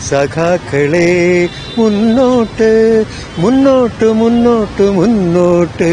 സഖാക്കളെ മുന്നോട്ട് മുന്നോട്ട് മുന്നോട്ട് മുന്നോട്ട്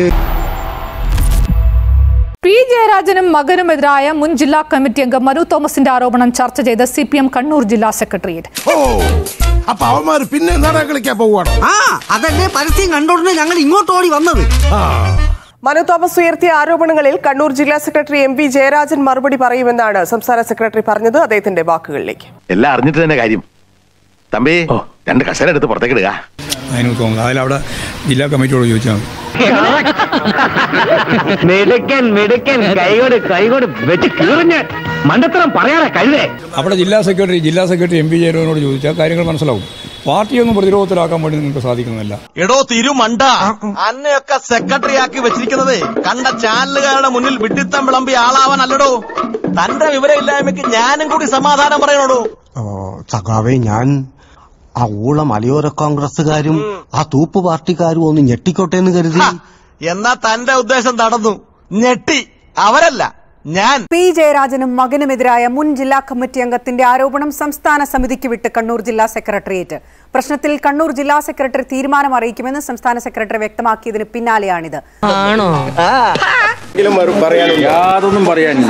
പി ജയരാജനും മകനുമെതിരായ മുൻ ജില്ലാ കമ്മിറ്റി അംഗം മനു തോമസിന്റെ ആരോപണം ചർച്ച ചെയ്ത സി പി എം കണ്ണൂർ ജില്ലാ സെക്രട്ടേറിയറ്റ് ഓ അപ്പൊ അവന്മാര് പിന്നെ നാടകം കളിക്കാൻ പോവുകയാണ് ആ അതല്ലേ പരസ്യം കണ്ടോണ്ട് ഞങ്ങൾ ഇങ്ങോട്ട് ഓടി വന്നത് മനു തോമസ് ഉയർത്തിയ ആരോപണങ്ങളിൽ കണ്ണൂർ ജില്ലാ സെക്രട്ടറി എം വി ജയരാജൻ മറുപടി പറയുമെന്നാണ് സംസ്ഥാന സെക്രട്ടറി പറഞ്ഞത് അദ്ദേഹത്തിന്റെ വാക്കുകളിലേക്ക് എല്ലാം അറിഞ്ഞിട്ട് തന്നെ കാര്യം തമ്പി രണ്ട് കസേര എടുത്ത് പുറത്തേക്ക് ഇടുക അതിന് തോന്നുന്നു അതിലവിടെ ജില്ലാ കമ്മിറ്റിയോട് ചോദിച്ചാൽ മതി മിടുക്കൻ മിടുക്കൻ കൈകൊണ്ട് കൈകൊണ്ട് വെച്ച് കീറിഞ്ഞ് മണ്ടത്തരം പറയാതെ കഴുതേ അവിടെ ജില്ലാ സെക്രട്ടറി ജില്ലാ സെക്രട്ടറി എം പി ജയരാജനോട് ചോദിച്ചാൽ കാര്യങ്ങൾ മനസ്സിലാവും പാർട്ടിയൊന്നും പ്രതിരോധത്തിലാക്കാൻ വേണ്ടി നിങ്ങൾക്ക് സാധിക്കുന്നില്ല എടോ തിരുമണ്ട അന്നയൊക്കെ സെക്രട്ടറി ആക്കി വെച്ചിരിക്കുന്നത് കണ്ട ചാനലുകാരുടെ മുന്നിൽ വിഡിത്തം വിളമ്പി ആളാവാനല്ലടോ തന്റെ വിവരമില്ലായ്മയ്ക്ക് ഞാനും കൂടി സമാധാനം പറയണോടോ സഖാവേ ഞാൻ ആ ഊള മലയോര കോൺഗ്രസ്സുകാരും ആ തൂപ്പ് പാർട്ടിക്കാരും ഒന്ന് ഞെട്ടിക്കോട്ടെ എന്ന് കരുതി ഹ, എന്നാ തന്റെ ഉദ്ദേശം നടന്നു ഞെട്ടി അവരല്ല ഞാൻ പി ജയരാജനും മകനുമെതിരായ മുൻ ജില്ലാ കമ്മിറ്റി അംഗത്തിന്റെ ആരോപണം സംസ്ഥാന സമിതിക്ക് വിട്ട് കണ്ണൂർ ജില്ലാ സെക്രട്ടേറിയറ്റ് പ്രശ്നത്തിൽ കണ്ണൂർ ജില്ലാ സെക്രട്ടറി തീരുമാനം അറിയിക്കുമെന്ന് സംസ്ഥാന സെക്രട്ടറി വ്യക്തമാക്കിയതിന് പിന്നാലെയാണിത് ആണോ യാതൊന്നും പറയാനില്ല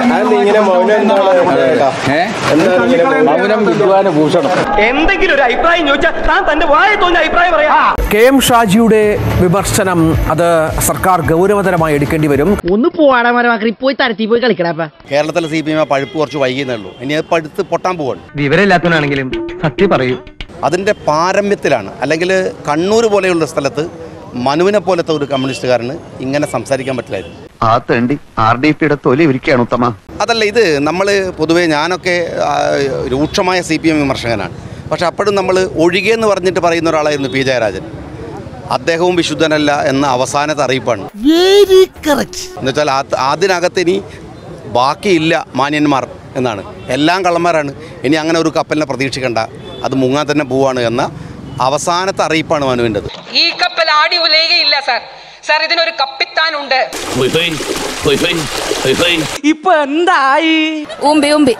മൗനം വിദ്വാന ഭൂഷണം എന്തെങ്കിലും ഒരു അഭിപ്രായം ചോദിച്ചാൽ താൻ തന്റെ വായ തോന്നിയ അഭിപ്രായം പറയാ കെ എം ഷാജിയുടെ വിമർശനം അത് സർക്കാർ ഗൗരവതരമായി എടുക്കേണ്ടി വരും ഒന്ന് പോവാടാ മരമാക്കി പോയി തരത്തി പോയി കളിക്കടാ കേരളത്തിലെ സി പി എം പഴുപ്പ് കുറച്ച് വൈകിയെന്നേ ഉള്ളൂ ഇനി അത് പഴുത്ത് പൊട്ടാൻ പോവാണ് വിവരമില്ലാത്തവനാണെങ്കിലും സത്യം പറയൂ അതിന്റെ പാരമ്യത്തിലാണ് അല്ലെങ്കിൽ കണ്ണൂർ പോലെയുള്ള സ്ഥലത്ത് മനുവിനെ പോലത്തെ ഒരു കമ്മ്യൂണിസ്റ്റുകാരന് ഇങ്ങനെ സംസാരിക്കാൻ പറ്റില്ലായിരുന്നു ആ തേണ്ടി ആർ ഡി പിയുടെ തൊലി ഇരിക്കുകയാണ് ഉത്തമ അതല്ല ഇത് നമ്മൾ പൊതുവേ ഞാനൊക്കെ ആ, രൂക്ഷമായ സി പി എം വിമർശകനാണ് പക്ഷെ അപ്പോഴും നമ്മൾ ഒഴികെന്ന് പറഞ്ഞിട്ട് പറയുന്ന ഒരാളായിരുന്നു പി ജയരാജൻ അദ്ദേഹവും വിശുദ്ധനല്ല എന്ന അവസാനത്തെ അറിയിപ്പാണ് വെരി കറക്റ്റ് എന്നുവെച്ചാൽ ആ- അതിനകത്ത് ഇനി ബാക്കിയില്ല മാന്യന്മാർ എന്നാണ് എല്ലാം കള്ളന്മാരാണ് ഇനി അങ്ങനെ ഒരു കപ്പലിനെ പ്രതീക്ഷിക്കണ്ട അത് മുങ്ങാൻ തന്നെ പോവാണ് എന്ന അവസാനത്തെ അറിയിപ്പാണ് മനുവിൻ്റെത് ഈ കപ്പൽ ആടി ഉലയുകയില്ല സാർ സാർ ഇതിനൊരു കപ്പിത്താനുണ്ട് ഇപ്പൊ എന്തായി ഊമ്പി ഊമ്പി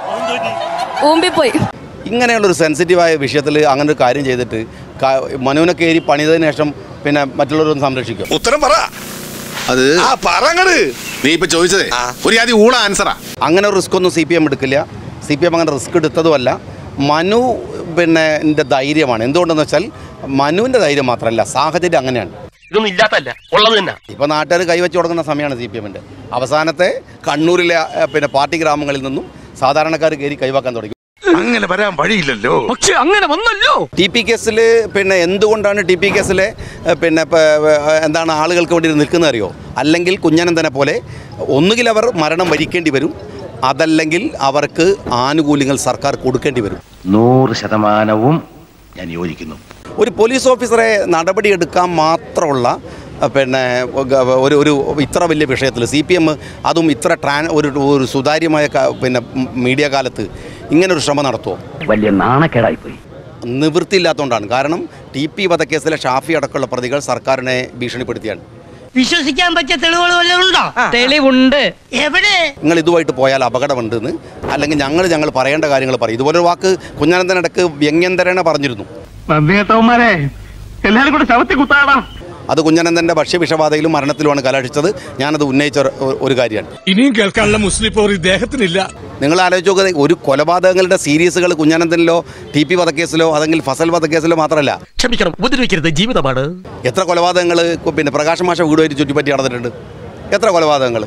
ഊമ്പിപ്പോയി ഇങ്ങനെയുള്ളൊരു സെൻസിറ്റീവായ വിഷയത്തിൽ അങ്ങനെ ഒരു കാര്യം ചെയ്തിട്ട് ക- മനുവിനെ കയറി പണിതതിന് ശേഷം പിന്നെ മറ്റുള്ളവരൊന്ന് സംരക്ഷിക്കും ഉത്തരം പറ അത് ആ പറങ്ങട് നീ ഇപ്പൊ ചോദിച്ചതേ ഒരു ആദ്യം ഊള ആൻസറാ അങ്ങനെ ഒരു റിസ്ക് ഒന്നും സി പി എം എടുക്കില്ല സി പി എം അങ്ങനെ റിസ്ക് എടുത്തതുമല്ല മനു പിന്നെ ൻ്റെ ധൈര്യമാണ് എന്തുകൊണ്ടെന്ന് വെച്ചാൽ മനുവിൻ്റെ ധൈര്യം മാത്രമല്ല സാഹചര്യം അങ്ങനെയാണ് ഇതൊന്നും ഇല്ലാത്തല്ല ഉള്ളത് തന്നെ ഇപ്പോൾ നാട്ടുകാർ കൈവച്ച് തുടങ്ങുന്ന സമയമാണ് സി പി എമ്മിൻ്റെ അവസാനത്തെ കണ്ണൂരിലെ ആ, പിന്നെ പാർട്ടി ഗ്രാമങ്ങളിൽ നിന്നും സാധാരണക്കാർ കയറി കൈവാക്കാൻ തുടങ്ങി അങ്ങനെ വരാൻ വഴിയില്ലല്ലോ പക്ഷെ അങ്ങനെ വന്നല്ലോ ടി പി കേസിൽ പിന്നെ എന്തുകൊണ്ടാണ് ടി പി കേസിലെ ഏഹ്, പിന്നെ പ- ഏഹ്, എന്താണ് ആളുകൾക്ക് വേണ്ടി നിൽക്കുന്നത് അറിയോ അല്ലെങ്കിൽ കുഞ്ഞനന്തനെ പോലെ ഒന്നുകിൽ അവർ മരണം വരിക്കേണ്ടി വരും അതല്ലെങ്കിൽ അവർക്ക് ആനുകൂല്യങ്ങൾ സർക്കാർ കൊടുക്കേണ്ടി വരും നൂറ് ശതമാനവും ഞാൻ യോജിക്കുന്നു ഒരു പോലീസ് ഓഫീസറെ നടപടിയെടുക്കാൻ മാത്രമുള്ള അഹ്, പിന്നെ ഗ- ഒരു ഒരു ഇത്ര വലിയ വിഷയത്തിൽ സി പി എം അതും ഇത്ര ട്രാൻ ഒരു ഒരു സുതാര്യമായ ക- പിന്നെ മീഡിയ കാലത്ത് ഇങ്ങനൊരു ശ്രമം നടത്തുമോ വലിയ നാണക്കേടായി പോയി നിവൃത്തിയില്ലാത്തതുകൊണ്ടാണ് കാരണം ടി പി വധക്കേസിലെ ഷാഫി അടക്കമുള്ള പ്രതികൾ സർക്കാരിനെ ഭീഷണിപ്പെടുത്തിയാണ് വിശ്വസിക്കാൻ പറ്റിയ തെളിവുകൾ വല്ലതും ഉണ്ടോ തെളിവുണ്ട് എവിടെ നിങ്ങൾ ഇതുമായിട്ട് പോയാൽ അപകടമുണ്ടെന്ന് അല്ലെങ്കിൽ ഞങ്ങൾ ഞങ്ങൾ പറയേണ്ട കാര്യങ്ങൾ പറയും ഇതുപോലൊരു വാക്ക് കുഞ്ഞനന്തനിടക്ക് വ്യംഗ്യന്തരേണ പറഞ്ഞിരുന്നു നന്ദിയേട്ടവന്മാരെ എല്ലാരും കൂടെ ശവത്തി കുത്താടാ അത് കുഞ്ഞനന്തൻ്റെ ഭക്ഷ്യവിഷബാധയിലും മരണത്തിലുമാണ് കലാശിച്ചത് ഞാനത് ഉന്നയിച്ച ഒരു- ഒരു കാര്യമാണ് ഇനിയും കേൾക്കാനുള്ള മുസ്ലിം പോർ ഇദ്ദേഹത്തിനില്ല നിങ്ങൾ ആലോചിച്ച് നോക്കുക ഒരു കൊലപാതകങ്ങളുടെ സീരീസുകൾ കുഞ്ഞനന്തനിലോ ടി പി വധക്കേസിലോ അല്ലെങ്കിൽ ഫസൽ വധക്കേസിലോ മാത്രമല്ല ക്ഷമിക്കണം ഉപദ്രവിക്കരുത് ജീവിതമാണ് എത്ര കൊലപാതകങ്ങൾ പിന്നെ പ്രകാശ് മാഷ വീടുമായിട്ട് ചുറ്റിപ്പറ്റി നടന്നിട്ടുണ്ട് എത്ര കൊലപാതകങ്ങൾ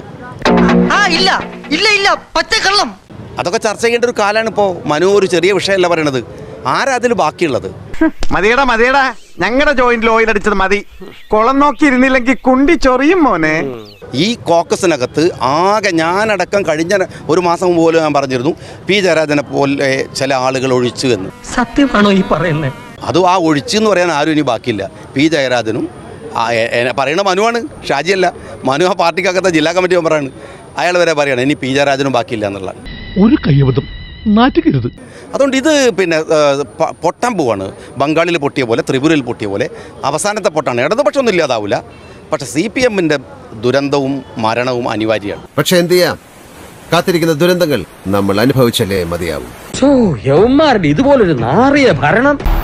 ആ ഇല്ല ഇല്ല ഇല്ല പച്ചക്കള്ളം അതൊക്കെ ചർച്ച ചെയ്യേണ്ട ഒരു കാലമാണ് ഇപ്പോൾ മനു ഒരു ചെറിയ വിഷയമല്ല പറയണത് ആരാ അതിൽ ബാക്കിയുള്ളത് മതിയടാ മതിയടാ ഞങ്ങളുടെ ജോയിന്റിൽ ഓയിൽ അടിച്ചത് മതി കുളം നോക്കി ഇരുന്നില്ലെങ്കിൽ കുണ്ടി ചൊറിയും മോനെ ഈ കോക്കസിനകത്ത് ആകെ ഞാനടക്കം കഴിഞ്ഞ ഒരു മാസം മുമ്പ് പോലും ഞാൻ പറഞ്ഞിരുന്നു പി ജയരാജനെ പോലെ ചില ആളുകൾ ഒഴിച്ചു എന്ന് സത്യമാണോ ഈ പറയുന്നത് അത് ആ ഒഴിച്ചു എന്ന് പറയാൻ ആരും ഇനി ബാക്കിയില്ല പി ജയരാജനും ആ, എ- എ- പറയണ മനുവാണ് ഷാജിയല്ല മനു ആ പാർട്ടിക്കകത്തെ ജില്ലാ കമ്മിറ്റി മെമ്പറാണ് അയാൾ വരെ പറയണം ഇനി പി ജയരാജനും ബാക്കിയില്ല എന്നുള്ളതാണ് ഒരു കയ്യബദ്ധം നാറ്റുകരുത് അതുകൊണ്ട് ഇത് പിന്നെ ആ, പ- പൊട്ടാൻ പോവാണ് ബംഗാളിൽ പൊട്ടിയ പോലെ ത്രിപുരയിൽ പൊട്ടിയ പോലെ അവസാനത്തെ പൊട്ടാണ് ഇടതുപക്ഷമൊന്നും ഇല്ലാതാവില്ല പക്ഷെ സി പി എമ്മിൻ്റെ ദുരന്തവും മരണവും അനിവാര്യമാണ് പക്ഷെ എന്ത് ചെയ്യാം കാത്തിരിക്കുന്ന ദുരന്തങ്ങൾ നമ്മൾ അനുഭവിച്ചല്ലേ മതിയാവും യൗമാരുടെ ഇതുപോലൊരു നാറിയ ഭരണം